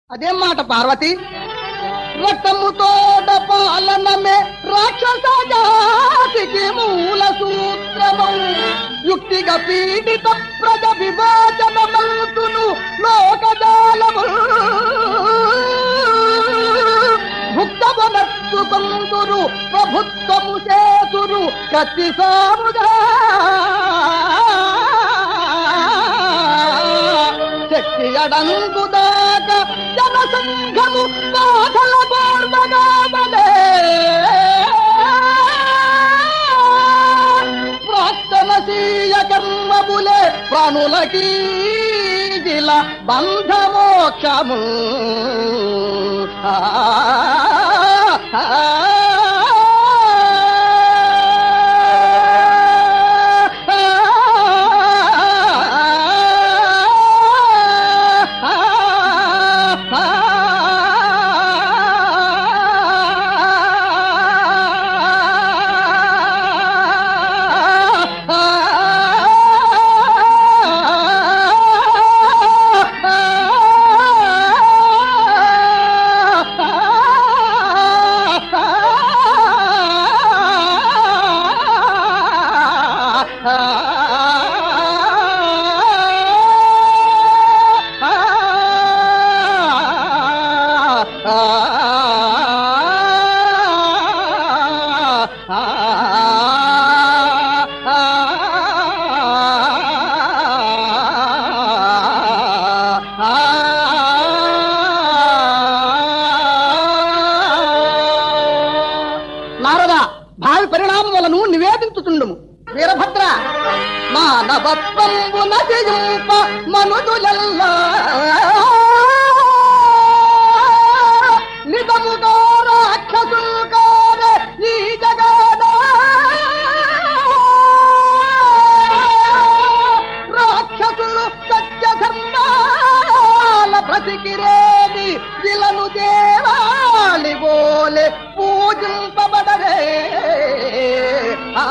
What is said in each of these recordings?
అదేం మాట పార్వతి రక్తముతోడ పాలనమే రాక్షస జాతికి మూల సూత్రము యుక్తిగా పీడిత ప్రజ విభాజన మల్తును లోకజాలము భుక్తవనత్తుకొందురు ప్రభుత్వము చేతురు కత్తి సాముగా శక్తి అడంగుదాక జనసంఘము బాధల పూర్వగామలే ప్రాక్తనశీయ కర్మములే ప్రాణులకీ జిల బంధమోక్షము ఆ, ఆ, నారద భావి పరిణామములను నివేదించుతుండము వీరభద్ర మానవత్వంబు నశింప మనుజులల్లా నిజముగా రాక్షసులు కారే ఈ జగద రాక్షసులు సత్య ధర్మాల ప్రతికిరేది ఇలను దేవాలి బోలే పూజింపబడరే ఆ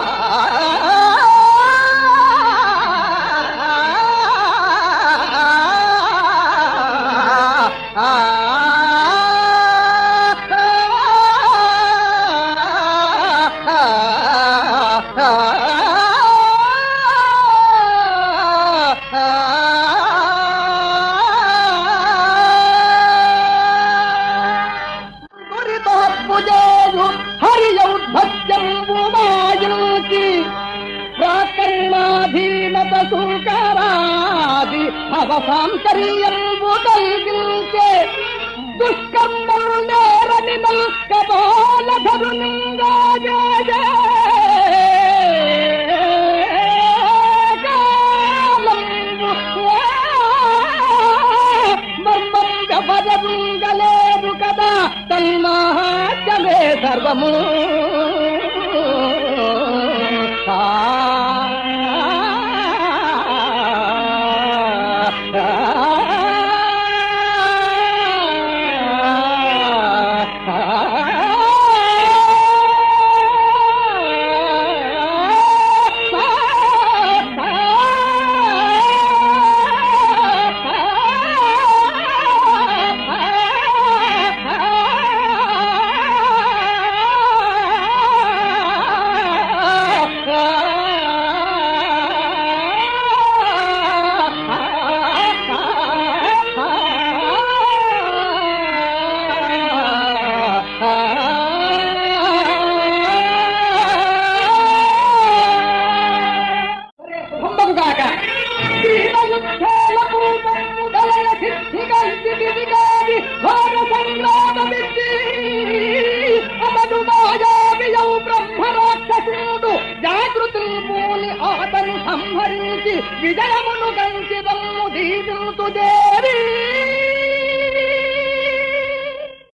దురితోత్పుజేయు హరియౌద్భత్యంబుమాయుకి ప్రాకరణాధీనత సూకరాది అవసాంతర్యంబు కలిగించే దుష్కర్మలు నేరని నల్కపాల ధరునింగాజే మర్మంగలేదు కదా తన్మహాత్యమే సర్వము ఆ, శుభంబగుగాక జాగృతి పూని ఆతను సంహరించి విజయమును గంచి రమ్ము దీవింతు దేవి